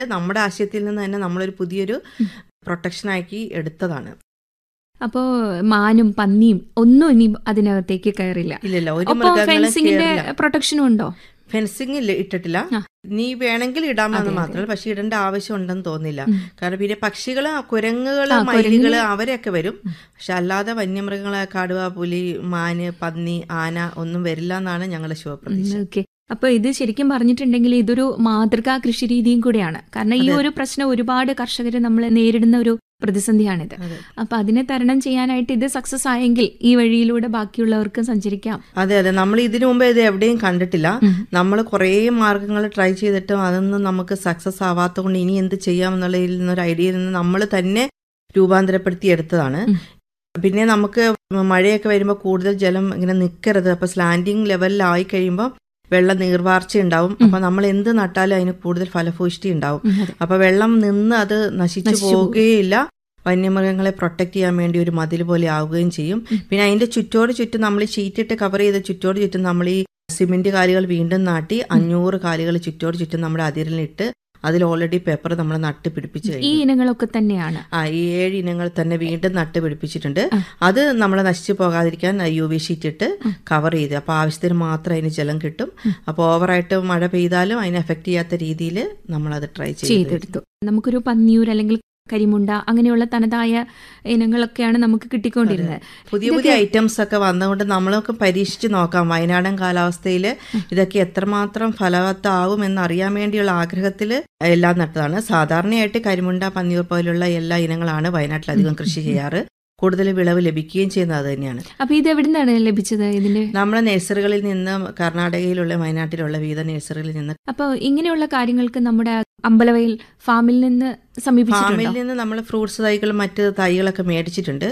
നമ്മുടെ ആശയത്തിൽ നിന്ന് തന്നെ നമ്മളൊരു പുതിയൊരു പ്രൊട്ടക്ഷനാക്കി എടുത്തതാണ് അപ്പോ മാനും പന്നിയും ഒന്നും ഇനി അതിനകത്തേക്ക് കയറില്ല ഇല്ലല്ല ഒരു അപ്പൊ മൃഗങ്ങളെ ഫെൻസിങ്ങിന്റെ കേറില്ല. പ്രൊട്ടക്ഷനും ഉണ്ടോ ഫെൻസിങ് ഇല്ല ഇട്ടിട്ടില്ല ആ. നീ വേണമെങ്കിൽ ഇടാമെന്ന് അതെ, അതെ. മാത്രമല്ല പക്ഷെ ഇടേണ്ട ആവശ്യം ഉണ്ടെന്ന് തോന്നില്ല ഉം. കാരണം പിന്നെ പക്ഷികള് കുരങ്ങുകള് ആ, മയിലുകള് കുരങ്ങിന് അവരൊക്കെ വരും പക്ഷെ അല്ലാതെ വന്യമൃഗങ്ങളെ കടുവ പുലി മാന് പന്നി ആന ഒന്നും വരില്ല എന്നാണ് ഞങ്ങളുടെ ശുഭപ്രതീക്ഷ ഓക്കെ അപ്പൊ ഇത് ശരിക്കും പറഞ്ഞിട്ടുണ്ടെങ്കിൽ ഇതൊരു മാതൃകാ കൃഷി രീതിയും കൂടിയാണ് കാരണം ഈ അതെ. ഒരു പ്രശ്നം ഒരുപാട് കർഷകർ നമ്മൾ നേരിടുന്ന ഒരു പ്രതിസന്ധിയാണിത് അതെ. അപ്പൊ അതിനെ തരണം ചെയ്യാനായിട്ട് ഇത് സക്സസ് ആയെങ്കിൽ ഈ വഴിയിലൂടെ ബാക്കിയുള്ളവർക്ക് സഞ്ചരിക്കാം അതെ അതെ നമ്മൾ ഇതിനു മുമ്പ് ഇത് എവിടെയും കണ്ടിട്ടില്ല ഉം. നമ്മൾ കുറേ മാർഗങ്ങൾ ട്രൈ ചെയ്തിട്ടും അതൊന്നും നമുക്ക് സക്സസ് ആവാത്ത കൊണ്ട് ഇനി എന്ത് ചെയ്യാം എന്നുള്ളതിൽ നിന്നൊരു ഐഡിയയിൽ നിന്ന് നമ്മൾ തന്നെ രൂപാന്തരപ്പെടുത്തി എടുത്തതാണ് ഉം. പിന്നെ നമുക്ക് മഴയൊക്കെ വരുമ്പോൾ കൂടുതൽ ജലം ഇങ്ങനെ നിൽക്കരുത് അപ്പോൾ സ്ലാൻഡിങ് ലെവലിലായി കഴിയുമ്പോൾ വെള്ളം നീർവാർച്ച ഉണ്ടാവും ഉം. അപ്പോൾ നമ്മൾ എന്ത് നട്ടാലും അതിന് കൂടുതൽ ഫലഭൂഷ്ടി ഉണ്ടാവും ഉം, അതെ. അപ്പോൾ വെള്ളം നിന്ന് അത് നശിച്ചു നശിച്ചു പോകും. പോവുകയില്ല വന്യമൃഗങ്ങളെ പ്രൊട്ടക്ട് ചെയ്യാൻ വേണ്ടി ഒരു മതിൽ പോലെ ആവുകയും ചെയ്യും ഉം. പിന്നെ അതിന്റെ ചുറ്റോട് ചുറ്റും നമ്മൾ ഈ ഷീറ്റിട്ട് കവർ ചെയ്ത ചുറ്റോട് ചുറ്റും നമ്മൾ ഈ സിമെന്റ് കാലുകൾ വീണ്ടും നാട്ടി അഞ്ഞൂറ് കാലുകൾ ചുറ്റോട് ചുറ്റും നമ്മുടെ അതിരിലിട്ട് അതിൽ ഓൾറെഡി പേപ്പർ നമ്മൾ നട്ട് പിടിപ്പിച്ച് ഈ കഴിഞ്ഞു ഇനങ്ങളൊക്കെ തന്നെയാണ് ആ ഈ ഏഴ് ഇനങ്ങൾ തന്നെ വീണ്ടും നട്ട് പിടിപ്പിച്ചിട്ടുണ്ട് ആ. അത് നമ്മൾ നശിച്ചു പോകാതിരിക്കാൻ യു വി ഷീറ്റ് ഇട്ട് കവർ ചെയ്ത് അപ്പോൾ ആവശ്യത്തിന് മാത്രം അതിന് ജലം കിട്ടും അപ്പോൾ ഓവറായിട്ട് മഴ പെയ്താലും അതിനെ എഫക്ട് ചെയ്യാത്ത രീതിയിൽ നമ്മളത് ട്രൈ ചെയ്ത് ചെയ്തെടുത്തു നമുക്കൊരു പന്നിയൂർ അല്ലെങ്കിൽ കരിമുണ്ട അങ്ങനെയുള്ള തനതായ ഇനങ്ങളൊക്കെയാണ് നമുക്ക് കിട്ടിക്കൊണ്ടിരുന്നത് പുതിയ പുതിയ ഐറ്റംസ് ഒക്കെ വന്നതുകൊണ്ട് നമ്മളൊക്കെ പരീക്ഷിച്ച് നോക്കാം വയനാടൻ കാലാവസ്ഥയിൽ ഇതൊക്കെ എത്രമാത്രം ഫലവത്താവും എന്നറിയാൻ വേണ്ടിയുള്ള ആഗ്രഹത്തിൽ എല്ലാം നട്ടതാണ് സാധാരണയായിട്ട് കരിമുണ്ട പന്നിയൂർ പോലുള്ള എല്ലാ ഇനങ്ങളാണ് വയനാട്ടിൽ അധികം കൃഷി ചെയ്യാറ് കൂടുതൽ വിളവ് ലഭിക്കുകയും ചെയ്യുന്നത് അത് തന്നെയാണ് അപ്പൊ ഇത് എവിടുന്നാണ് ലഭിച്ചത് ഇതിന്റെ നമ്മുടെ നഴ്സറികളിൽ നിന്ന് കർണാടകയിലുള്ള വയനാട്ടിലുള്ള വിവിധ നഴ്സറികളിൽ നിന്ന് അപ്പൊ ഇങ്ങനെയുള്ള കാര്യങ്ങൾക്ക് നമ്മുടെ അമ്പലവയൽ ഫാമിൽ നിന്ന് ഫാമിൽ സമീപിച്ചിട്ടുണ്ടോ നിന്ന് നമ്മൾ ഫ്രൂട്ട്സ് തൈകളും മറ്റ് തൈകളൊക്കെ മേടിച്ചിട്ടുണ്ട്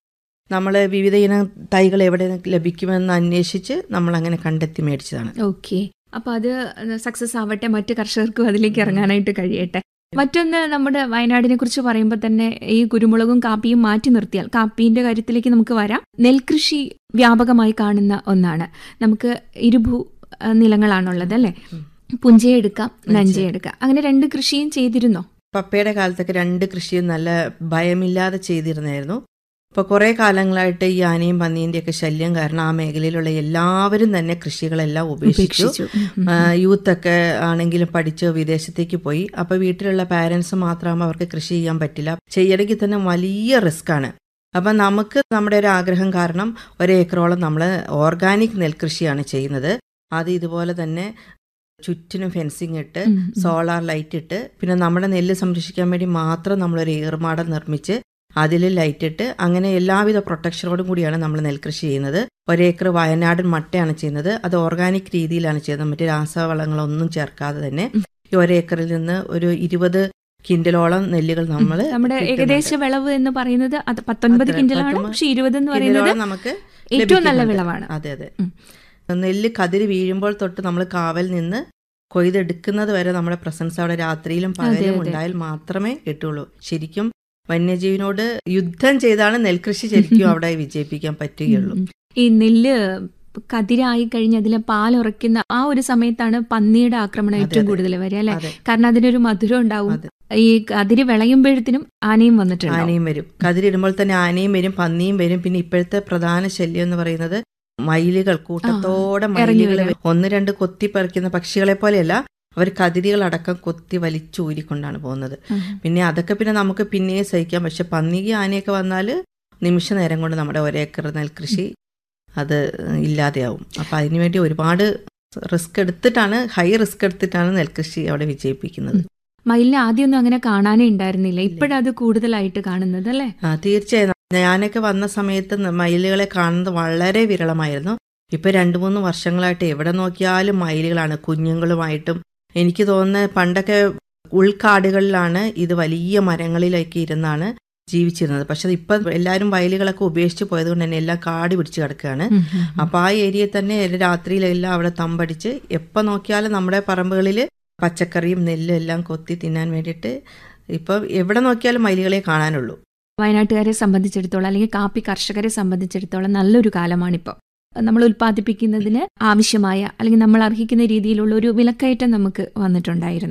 നമ്മൾ വിവിധ ഇനം തൈകൾ എവിടെ ലഭിക്കുമെന്ന് അന്വേഷിച്ച് നമ്മൾ അങ്ങനെ കണ്ടെത്തി മേടിച്ചതാണ് ഓക്കെ അപ്പൊ അത് സക്സസ് ആവട്ടെ മറ്റു കർഷകർക്കും അതിലേക്ക് ഇറങ്ങാനായിട്ട് കഴിയട്ടെ മറ്റൊന്ന് നമ്മുടെ വയനാടിനെ കുറിച്ച് പറയുമ്പോൾ തന്നെ ഈ കുരുമുളകും കാപ്പിയും മാറ്റി നിർത്തിയാൽ കാപ്പീന്റെ കാര്യത്തിലേക്ക് നമുക്ക് വരാം നെൽകൃഷി വ്യാപകമായി കാണുന്ന ഒന്നാണ് നമുക്ക് ഇരുഭൂ ആ, നിലങ്ങളാണുള്ളത് അല്ലെ ഉം. പുഞ്ചയെടുക്കാം നഞ്ചയെടുക്കാം അങ്ങനെ രണ്ട് കൃഷിയും ചെയ്തിരുന്നോ പപ്പയുടെ കാലത്തൊക്കെ രണ്ട് കൃഷിയും നല്ല ഭയമില്ലാതെ ചെയ്തിരുന്നായിരുന്നു ഇപ്പോൾ കുറേ കാലങ്ങളായിട്ട് ഈ ആനയും പന്നീൻ്റെ ഒക്കെ ശല്യം കാരണം ആ മേഖലയിലുള്ള എല്ലാവരും തന്നെ കൃഷികളെല്ലാം ഉപേക്ഷിച്ചു ഉപേക്ഷിച്ചു ഉം, ഉം. ആ, യൂത്തൊക്കെ ആണെങ്കിലും പഠിച്ച് വിദേശത്തേക്ക് പോയി അപ്പോൾ വീട്ടിലുള്ള പാരൻസ് മാത്രമാകുമ്പോൾ അവർക്ക് കൃഷി ചെയ്യാൻ പറ്റില്ല ചെയ്യണമെങ്കിൽ തന്നെ വലിയ റിസ്ക് ആണ് അപ്പം നമുക്ക് നമ്മുടെ ഒരു ആഗ്രഹം കാരണം ഒരേക്കറോളം നമ്മൾ ഓർഗാനിക് നെൽകൃഷിയാണ് ചെയ്യുന്നത് അത് ഇതുപോലെ തന്നെ ചുറ്റിനും ഫെൻസിങ് ഇട്ട് ഉം, ഉം. സോളാർ ലൈറ്റ് ഇട്ട് പിന്നെ നമ്മുടെ നെല്ല് സംരക്ഷിക്കാൻ വേണ്ടി മാത്രം നമ്മളൊരു ഏറുമാടം നിർമ്മിച്ച് അതിൽ ലൈറ്റ് ഇട്ട് അങ്ങനെ എല്ലാവിധ പ്രൊട്ടക്ഷനോടും കൂടിയാണ് നമ്മൾ നെൽകൃഷി ചെയ്യുന്നത് ഒരേക്കർ വയനാടൻ മട്ടയാണ് ചെയ്യുന്നത് അത് ഓർഗാനിക് രീതിയിലാണ് ചെയ്യുന്നത് മറ്റു രാസവളങ്ങളൊന്നും ചേർക്കാതെ തന്നെ ഈ ഒരേക്കറിൽ നിന്ന് ഒരു ഇരുപത് കിൻഡലോളം നെല്ലുകൾ നമ്മൾ നമ്മുടെ ഏകദേശ വിളവ് എന്ന് പറയുന്നത് അത് പത്തൊൻപത് അത്ര, കിൻഡലാണ് പത്തൊമ്പത് പക്ഷെ ഇരുപത് എന്ന് പറയുന്നത് നമുക്ക് ഏറ്റവും നല്ല ലഭിക്കുന്നുണ്ട്. വിളവാണ് അതെ അതെ ഉം. നെല്ല് കതിര് വീഴുമ്പോൾ തൊട്ട് നമ്മൾ കാവൽ നിന്ന് കൊയ്തെടുക്കുന്നത് വരെ നമ്മുടെ പ്രസൻസ് അവിടെ രാത്രിയിലും പകലും അതെ. ഉണ്ടായാൽ മാത്രമേ കിട്ടുള്ളൂ ശരിക്കും വന്യജീവിനോട് യുദ്ധം ചെയ്താണ് നെൽകൃഷി ശരിക്കും അവിടെ വിജയിപ്പിക്കാൻ പറ്റുകയുള്ളൂ ഉം. ഈ നെല്ല് കതിരായി കഴിഞ്ഞ് അതിലെ പാലുറയ്ക്കുന്ന ആ ഒരു സമയത്താണ് പന്നിയുടെ ആക്രമണം അതെ, ഏറ്റവും അതെ. കൂടുതൽ വരിക അല്ലെ അതെ കാരണം അതിനൊരു മധുരം ഉണ്ടാവും അതെ. ഈ കതിര് വിളയുമ്പോഴത്തിനും ആനയും വന്നിട്ടുണ്ട് ആനയും വരും കതിരിടുമ്പോൾ തന്നെ ആനയും വരും പന്നിയും വരും പിന്നെ ഇപ്പോഴത്തെ പ്രധാന ശല്യം എന്ന് പറയുന്നത് മയിലുകൾ കൂട്ടത്തോടെ ഇറങ്ങി മയിലുകൾ വരും. ഒന്ന് രണ്ട് കൊത്തി പറിക്കുന്ന പക്ഷികളെ പോലെയല്ല അവർ കതിരികളടക്കം കൊത്തി വലിച്ചൂരിക്കൊണ്ടാണ് പോകുന്നത് പിന്നെ അതൊക്കെ പിന്നെ നമുക്ക് പിന്നെയും സഹിക്കാം പക്ഷെ പന്നിക്ക് ആനയൊക്കെ വന്നാൽ നിമിഷ നേരം കൊണ്ട് നമ്മുടെ ഒരേക്കർ നെൽകൃഷി അത് ഇല്ലാതെയാവും അപ്പം അതിനുവേണ്ടി ഒരുപാട് റിസ്ക് എടുത്തിട്ടാണ് ഹൈ റിസ്ക് എടുത്തിട്ടാണ് നെൽകൃഷി അവിടെ വിജയിപ്പിക്കുന്നത് മയിലിനെ ആദ്യമൊന്നും അങ്ങനെ കാണാനേ ഉണ്ടായിരുന്നില്ല ഇപ്പോഴത് കൂടുതലായിട്ട് കാണുന്നത് അല്ലേ ആ തീർച്ചയായും ഞാനൊക്കെ വന്ന സമയത്ത് ന- മയിലുകളെ കാണുന്നത് വളരെ വിരളമായിരുന്നു ഇപ്പൊ രണ്ടു മൂന്ന് വർഷങ്ങളായിട്ട് എവിടെ നോക്കിയാലും മയിലുകളാണ് കുഞ്ഞുങ്ങളുമായിട്ടും എനിക്ക് തോന്നുന്നത് പണ്ടൊക്കെ ഉൾക്കാടുകളിലാണ് ഇത് വലിയ മരങ്ങളിലേക്ക് ഇരുന്നാണ് ജീവിച്ചിരുന്നത് പക്ഷെ ഇപ്പൊ എല്ലാവരും വയലുകളൊക്കെ ഉപേക്ഷിച്ച് പോയത് കൊണ്ട് തന്നെ എല്ലാം കാട് പിടിച്ച് കിടക്കുകയാണ് ഉം, ഉം, ഉം. അപ്പൊ ആ ഏരിയയിൽ തന്നെ രാത്രിയിലെല്ലാം അവിടെ തമ്പടിച്ച് എപ്പോൾ നോക്കിയാലും നമ്മുടെ പറമ്പുകളിൽ പച്ചക്കറിയും നെല്ലും എല്ലാം കൊത്തി തിന്നാൻ വേണ്ടിയിട്ട് ഇപ്പം എവിടെ നോക്കിയാലും മയിലുകളെ കാണാനുള്ളൂ വയനാട്ടുകാരെ സംബന്ധിച്ചിടത്തോളം അല്ലെങ്കിൽ കാപ്പി കർഷകരെ സംബന്ധിച്ചിടത്തോളം നല്ലൊരു കാലമാണിപ്പോൾ നമ്മൾ ഉൽപ്പാദിപ്പിക്കുന്നതിന് ആവശ്യമായ അല്ലെങ്കിൽ നമ്മൾ അർഹിക്കുന്ന രീതിയിലുള്ള ഒരു വിലക്കയറ്റം നമുക്ക് വന്നിട്ടുണ്ടായിരുന്നു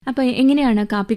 അപ്പൊ എങ്ങനെയാണ് കാപ്പി